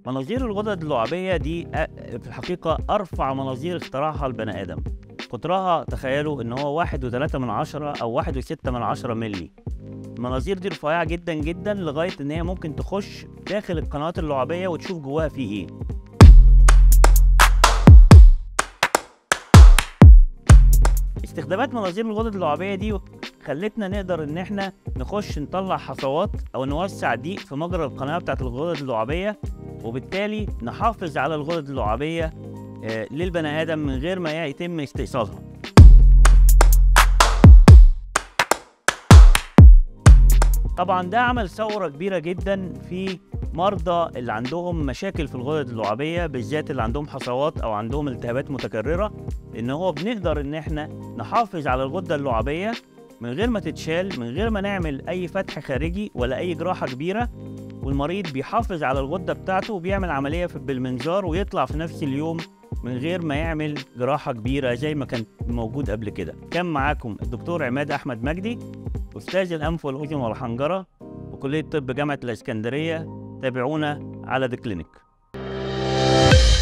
مناظير الغدد اللعابية دي أ- في الحقيقة أرفع مناظير اخترعها البني آدم قطرها تخيلوا إن هو واحد وتلاتة من عشرة أو واحد وستة من عشرة ملي المناظير دي رفيعة جدا جدا لغاية إن هي ممكن تخش داخل القنوات اللعابية وتشوف جواها فيه إيه استخدامات مناظير الغدد اللعابية دي خلتنا نقدر ان احنا نخش نطلع حصوات او نوسع ضيق في مجرى القناه بتاعت الغدد اللعابيه وبالتالي نحافظ على الغدد اللعابيه آه، للبني ادم من غير ما يتم استئصالها طبعا ده عمل ثوره كبيره جدا في مرضى اللي عندهم مشاكل في الغدد اللعابيه بالذات اللي عندهم حصوات او عندهم التهابات متكرره ان هو بنقدر ان احنا نحافظ على الغده اللعابيه من غير ما تتشال من غير ما نعمل اي فتح خارجي ولا اي جراحه كبيره والمريض بيحافظ على الغده بتاعته وبيعمل عمليه في بالمنظار ويطلع في نفس اليوم من غير ما يعمل جراحه كبيره زي ما كان موجود قبل كده كان معاكم الدكتور عماد احمد مجدي استاذ الانف والاذن والحنجره وكليه طب جامعه الاسكندريه تابعونا على ذا كلينيك